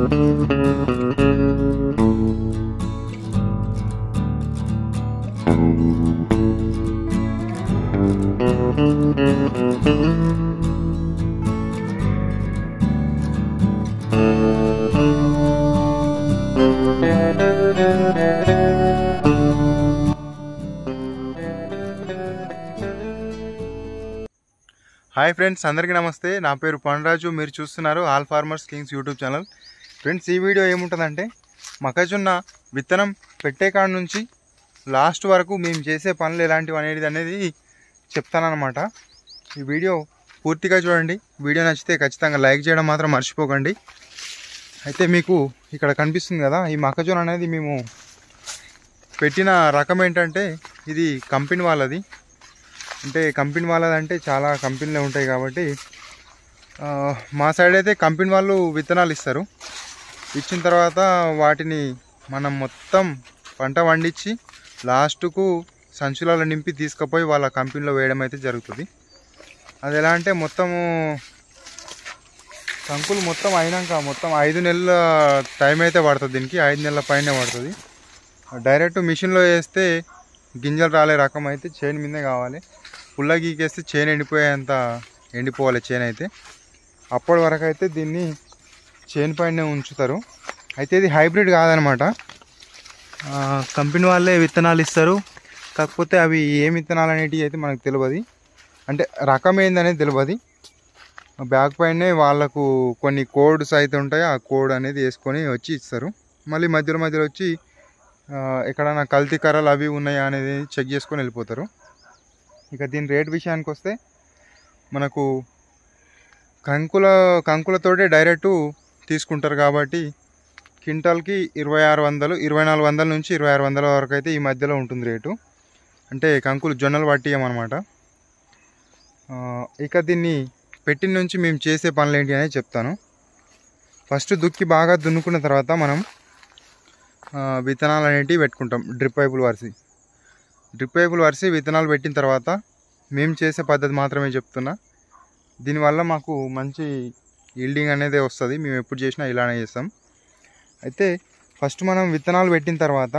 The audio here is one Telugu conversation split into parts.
హాయ్ ఫ్రెండ్స్ అందరికీ నమస్తే నా పేరు పండరాజు మీరు చూస్తున్నారు all farmers kings YouTube channel friends ఈ వీడియో ఏముంటుందంటే మొక్కజొన్న విత్తనం పెట్టే కాడ నుంచి లాస్ట్ వరకు మేము చేసే పనులు ఎలాంటివి అనేది అనేది చెప్తానన్నమాట ఈ వీడియో పూర్తిగా చూడండి వీడియో నచ్చితే ఖచ్చితంగా లైక్ చేయడం మాత్రం మర్చిపోకండి అయితే మీకు ఇక్కడ కనిపిస్తుంది కదా ఈ మొక్కజొన్న అనేది మేము పెట్టిన రకం ఏంటంటే ఇది కంపెనీ వాళ్ళది అంటే కంపెనీ వాళ్ళదంటే చాలా కంపెనీలు ఉంటాయి కాబట్టి ఆ, మా సైడ్ అయితే కంపెనీ వాళ్ళు విత్తనాలు ఇస్తారు ఇచ్చిన తర్వాత వాటిని మనం మొత్తం పంట పండించి లాస్ట్కు సంచులలో నింపి తీసుకుపోయి వాళ్ళ కంపెనీలో వేయడం అయితే జరుగుతుంది అది ఎలా అంటే మొత్తము కంకులు మొత్తం అయినాక మొత్తం ఐదు నెలల టైం అయితే పడుతుంది దీనికి ఐదు నెలల పైనే పడుతుంది డైరెక్ట్ మిషన్లో వేస్తే గింజలు రాలే రకం అయితే చేను మీదే కావాలి పుల్ల గీకేస్తే చేను ఎండిపోయేంత ఎండిపోవాలి చేను అయితే అప్పటి వరకు అయితే దీన్ని చేను పైన ఉంచుతారు అయితే ఇది హైబ్రిడ్ కాదనమాట ఆ, కంపెనీ వాళ్ళే విత్తనాలు ఇస్తారు కాకపోతే అవి ఏం విత్తనాలు అనేటివి అయితే మనకు తెలియదు అంటే రకం ఏందనేది తెలియదు బ్యాగ్ పైనే వాళ్ళకు కొన్ని కోడ్స్ అయితే ఉంటాయి ఆ కోడ్ అనేది వేసుకొని వచ్చి ఇస్తారు మళ్ళీ మధ్యలో మధ్యలో వచ్చి ఆ, ఎక్కడైనా కల్తీ కర్రలు అవి ఉన్నాయా అనేది చెక్ చేసుకొని వెళ్ళిపోతారు ఇక దీని రేట్ విషయానికి వస్తే మనకు కంకుల కంకులతోటే డైరెక్ట్ తీసుకుంటారు కాబట్టి క్వింటాల్కి ఇరవై ఆరు వందలు ఇరవై నాలుగు వందల నుంచి ఇరవై ఆరు వందల వరకు అయితే ఈ మధ్యలో ఉంటుంది రేటు అంటే కంకులు జొన్నలు పట్టియమన్నమాట ఆ, ఇక దీన్ని పెట్టిన నుంచి మేము చేసే పనులు ఏంటి అనేది చెప్తాను ఫస్ట్ దుక్కి బాగా దున్నుకున్న తర్వాత మనం ఆ, విత్తనాలు అనేటివి పెట్టుకుంటాం డ్రిప్ పైపులు వరిసి డ్రిప్ పైపులు వరిసి విత్తనాలు పెట్టిన తర్వాత మేము చేసే పద్ధతి మాత్రమే చెప్తున్నా దీనివల్ల మాకు మంచి ఈల్డింగ్ అనేది వస్తుంది మేము ఎప్పుడు చేసినా ఇలానే చేస్తాం అయితే ఫస్ట్ మనం విత్తనాలు పెట్టిన తర్వాత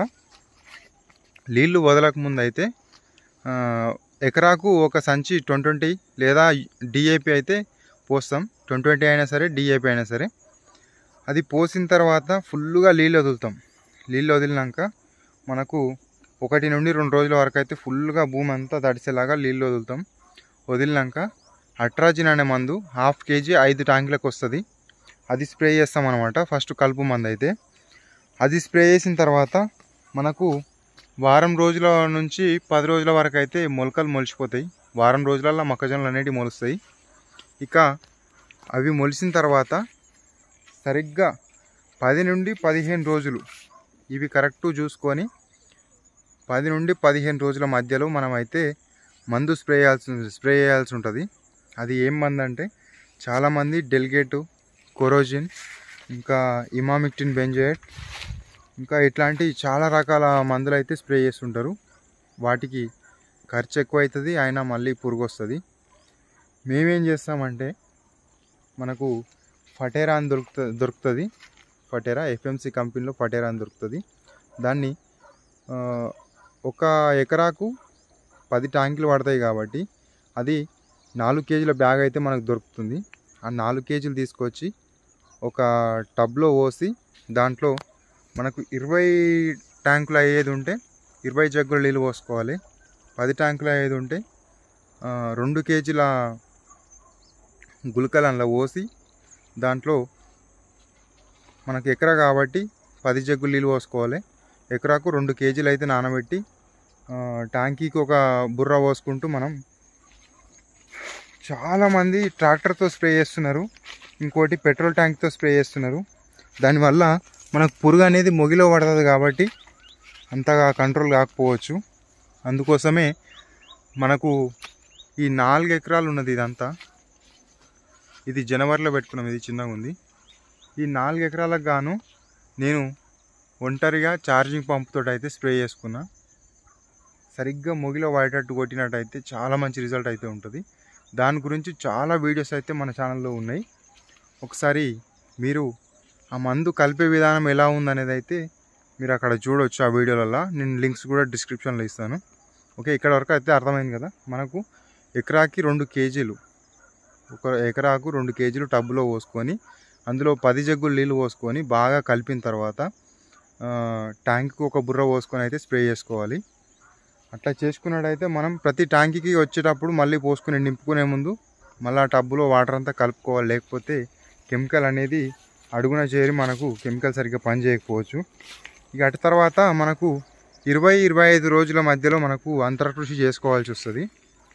నీళ్లు వదలక ముందు అయితే ఆ, ఎకరాకు ఒక సంచి ట్వంటీ ట్వంటీ లేదా డిఏపి అయితే పోస్తాం ట్వంటీ ట్వంటీ అయినా సరే డిఏపి అయినా సరే అది పోసిన తర్వాత ఫుల్గా నీళ్ళు వదులుతాం నీళ్ళు వదిలినాక మనకు ఒకటి నుండి రెండు రోజుల వరకు అయితే ఫుల్గా భూమి అంతా తడిసేలాగా నీళ్ళు వదులుతాం వదిలినాక అట్రాజిన్ అనే మందు హాఫ్ కేజీ ఐదు ట్యాంకులకు వస్తుంది అది స్ప్రే చేస్తాం అనమాట ఫస్ట్ కలుపు మందు అయితే అది స్ప్రే చేసిన తర్వాత మనకు వారం రోజుల నుంచి పది రోజుల వరకు అయితే మొలకలు మొలిచిపోతాయి వారం రోజులలో మొక్కజొన్నలు అనేటివి మొలుస్తాయి ఇక అవి మొలిసిన తర్వాత సరిగ్గా పది నుండి పదిహేను రోజులు ఇవి కరెక్ట్ చూసుకొని పది నుండి పదిహేను రోజుల మధ్యలో మనం అయితే మందు స్ప్రే చేయాల్సి స్ప్రే చేయాల్సి ఉంటుంది అది ఏం మందు అంటే చాలామంది డెలిగేటు కొరోజిన్ ఇంకా ఇమామిక్టిన్ బెంజోయేట్ ఇంకా ఇట్లాంటి చాలా రకాల మందులు అయితే స్ప్రే చేస్తుంటారు వాటికి ఖర్చు ఎక్కువ అవుతుంది అయినా మళ్ళీ పురుగు వస్తుంది మేమేం చేస్తామంటే మనకు ఫటేరా అని దొరుకుతుంది దొరుకుతుంది ఫటేరా ఎఫ్ఎంసి కంపెనీలో ఫటేరా అని దొరుకుతుంది దాన్ని ఆ, ఒక ఎకరాకు పది ట్యాంకులు పడతాయి కాబట్టి అది నాలుగు కేజీల బ్యాగ్ అయితే మనకు దొరుకుతుంది ఆ నాలుగు కేజీలు తీసుకొచ్చి ఒక టబ్లో పోసి దాంట్లో మనకు ఇరవై ట్యాంకులు అయ్యేది ఉంటే ఇరవై జగ్గులు నీళ్ళు పోసుకోవాలి పది ట్యాంకులు అయ్యేది ఉంటే ఆ, రెండు కేజీల గుళికలు అందులో పోసి దాంట్లో మనకు ఎకరా కాబట్టి పది జగ్గులు నీళ్ళు పోసుకోవాలి ఎకరాకు రెండు కేజీలు అయితే నానబెట్టి ఆ, ట్యాంకీకి ఒక బుర్ర పోసుకుంటూ మనం చాలామంది ట్రాక్టర్తో స్ప్రే చేస్తున్నారు ఇంకోటి పెట్రోల్ ట్యాంక్తో స్ప్రే చేస్తున్నారు దానివల్ల మనకు పురుగు అనేది మొగిలో పడుతుంది కాబట్టి అంతగా కంట్రోల్ కాకపోవచ్చు అందుకోసమే మనకు ఈ నాలుగు ఎకరాలు ఉన్నది ఇదంతా ఇది జనవరిలో పెట్టుకున్నాం ఇది చిన్నగా ఉంది ఈ నాలుగు ఎకరాలకు గాను నేను ఒంటరిగా ఛార్జింగ్ పంపుతో అయితే స్ప్రే చేసుకున్నా సరిగ్గా మొగిలో పడేటట్టు కొట్టినట్టయితే చాలా మంచి రిజల్ట్ అయితే ఉంటుంది దాని గురించి చాలా వీడియోస్ అయితే మన ఛానల్లో ఉన్నాయి ఒకసారి మీరు ఆ మందు కలిపే విధానం ఎలా ఉందనేది అయితే మీరు అక్కడ చూడొచ్చు ఆ వీడియోలలో నేను లింక్స్ కూడా డిస్క్రిప్షన్లో ఇస్తాను ఓకే ఇక్కడ వరకు అయితే అర్థమైంది కదా మనకు ఎకరాకి రెండు కేజీలు ఒక ఎకరాకు రెండు కేజీలు టబ్బులో పోసుకొని అందులో పది జగ్గులు నీళ్ళు పోసుకొని బాగా కలిపిన తర్వాత ఆ, ట్యాంక్కి ఒక బుర్ర పోసుకొని అయితే స్ప్రే చేసుకోవాలి అట్లా చేసుకున్నట్టయితే మనం ప్రతి ట్యాంక్కి వచ్చేటప్పుడు మళ్ళీ పోసుకుని నింపుకునే ముందు మళ్ళీ ఆ టబ్బులో వాటర్ అంతా కలుపుకోవాలి లేకపోతే కెమికల్ అనేది అడుగున చేరి మనకు కెమికల్ సరిగ్గా పని చేయకపోవచ్చు ఇక అటు తర్వాత మనకు ఇరవై ఇరవై ఐదు రోజుల మధ్యలో మనకు అంతరకృషి చేసుకోవాల్సి వస్తుంది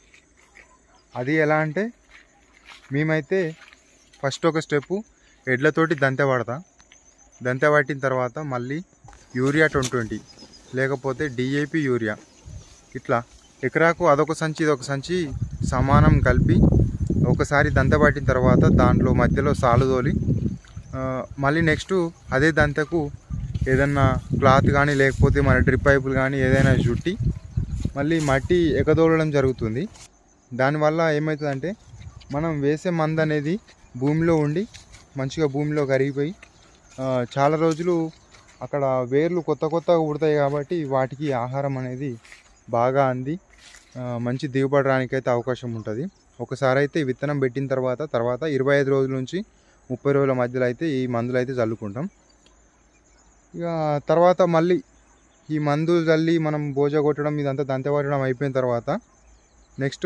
అది ఎలా అంటే మేమైతే ఫస్ట్ ఒక స్టెప్పు ఎడ్లతోటి దంతె పడతా దంతె పట్టిన తర్వాత మళ్ళీ యూరియా ట్వంటీ ట్వంటీ లేకపోతే డిఏపి యూరియా ఇట్లా ఎకరాకు అదొక సంచి ఇదొక సంచి సమానం కలిపి ఒకసారి దంత పట్టిన తర్వాత దాంట్లో మధ్యలో సాలు తోలి ఆ, మళ్ళీ నెక్స్ట్ అదే దంతకు ఏదన్నా క్లాత్ కానీ లేకపోతే మన డ్రిప్ పైపులు కానీ ఏదైనా జుట్టి మళ్ళీ మట్టి ఎగదోలడం జరుగుతుంది దానివల్ల ఏమవుతుందంటే మనం వేసే మందు అనేది భూమిలో ఉండి మంచిగా భూమిలో కరిగిపోయి ఆ, చాలా రోజులు అక్కడ వేర్లు కొత్త కొత్తగా పుడతాయి కాబట్టి వాటికి ఆహారం అనేది బాగా అంది ఆ, మంచి దిగుబడి రానికైతే అవకాశం ఉంటుంది ఒకసారి అయితే విత్తనం పెట్టిన తర్వాత తర్వాత ఇరవై ఐదు రోజుల నుంచి ముప్పై రోజుల మధ్యలో అయితే ఈ మందులు అయితే చల్లుకుంటాం ఇక తర్వాత మళ్ళీ ఈ మందులు చల్లి మనం బోజ కొట్టడం ఇదంతా దంత పట్టడం అయిపోయిన తర్వాత నెక్స్ట్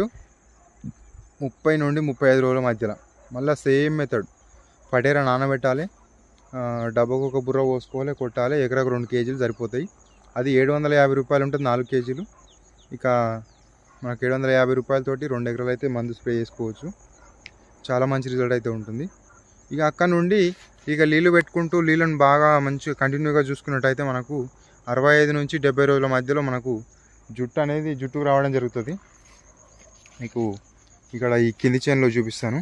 ముప్పై నుండి ముప్పై ఐదు రోజుల మధ్యలో మళ్ళీ సేమ్ మెథడ్ పటేరా నానబెట్టాలి ఆ, డబ్బాకు ఒక బుర్ర పోసుకోవాలి కొట్టాలి ఎకరకు రెండు కేజీలు సరిపోతాయి అది ఏడు వందల యాభై రూపాయలు ఉంటుంది నాలుగు కేజీలు ఇక మనకు ఏడు వందల యాభై రూపాయలతోటి రెండు ఎకరాలు అయితే మందు స్ప్రే చేసుకోవచ్చు చాలా మంచి రిజల్ట్ అయితే ఉంటుంది ఇక అక్కడ నుండి ఇక నీళ్ళు పెట్టుకుంటూ నీళ్ళని బాగా మంచిగా కంటిన్యూగా చూసుకున్నట్టయితే మనకు అరవై ఐదు నుంచి డెబ్బై రోజుల మధ్యలో మనకు జుట్టు అనేది జుట్టుకు రావడం జరుగుతుంది మీకు ఇక్కడ ఈ కింది చేనులో చూపిస్తాను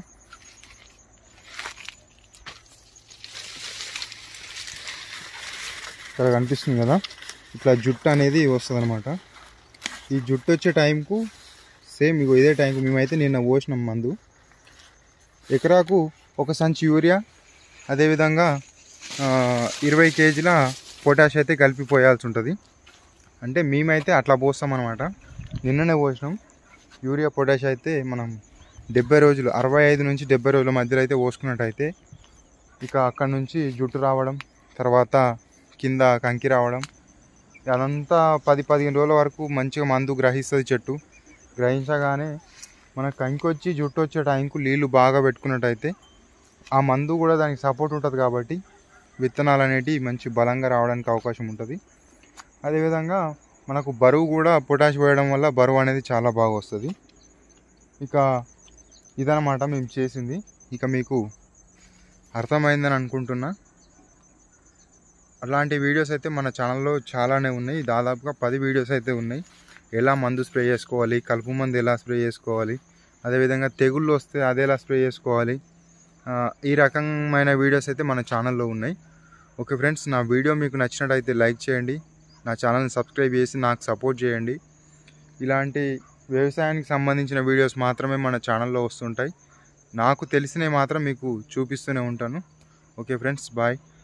ఇక్కడ కనిపిస్తుంది కదా ఇట్లా జుట్టు అనేది వస్తుంది అనమాట ఈ జుట్టు వచ్చే టైంకు సేమ్ ఇగో ఇదే టైంకు మేమైతే నిన్న పోసినాం మందు ఎకరాకు ఒక సంచి యూరియా అదేవిధంగా ఆ, ఇరవై కేజీల పొటాష్ అయితే కలిపి పోయాల్సి ఉంటుంది అంటే మేమైతే అట్లా పోస్తాం అనమాట నిన్ననే పోసినాం యూరియా పొటాష్ అయితే మనం డెబ్బై రోజులు అరవై ఐదు నుంచి డెబ్బై రోజుల మధ్యలో అయితే పోసుకున్నట్టయితే ఇక అక్కడ నుంచి జుట్టు రావడం తర్వాత కింద కంకి రావడం అదంతా పది పదిహేను రోజుల వరకు మంచిగా మందు గ్రహిస్తుంది చెట్టు గ్రహించగానే మన కంకి వచ్చి జుట్టు వచ్చే టైంకు నీళ్లు బాగా పెట్టుకున్నట్టయితే ఆ మందు కూడా దానికి సపోర్ట్ ఉంటుంది కాబట్టి విత్తనాలు అనేటివి మంచి బలంగా రావడానికి అవకాశం ఉంటుంది అదేవిధంగా మనకు బరువు కూడా పొటాష్ వేయడం వల్ల బరువు అనేది చాలా బాగా వస్తుంది ఇక ఇదనమాట మేము చేసింది ఇక మీకు అర్థమైందని అనుకుంటున్నా అలాంటి వీడియోస్ అయితే మన ఛానల్లో చాలానే ఉన్నాయి దాదాపుగా పది వీడియోస్ అయితే ఉన్నాయి ఎలా మందు స్ప్రే చేసుకోవాలి కలుపు మందు ఎలా స్ప్రే చేసుకోవాలి అదేవిధంగా తెగుళ్ళు వస్తే అది ఎలా స్ప్రే చేసుకోవాలి ఆ, ఈ రకమైన వీడియోస్ అయితే మన ఛానల్లో ఉన్నాయి ఓకే ఫ్రెండ్స్ నా వీడియో మీకు నచ్చినట్టయితే లైక్ చేయండి నా ఛానల్ని సబ్స్క్రైబ్ చేసి నాకు సపోర్ట్ చేయండి ఇలాంటి వ్యవసాయానికి సంబంధించిన వీడియోస్ మాత్రమే మన ఛానల్లో వస్తుంటాయి నాకు తెలిసినవి మాత్రం మీకు చూపిస్తూనే ఉంటాను ఓకే ఫ్రెండ్స్ బాయ్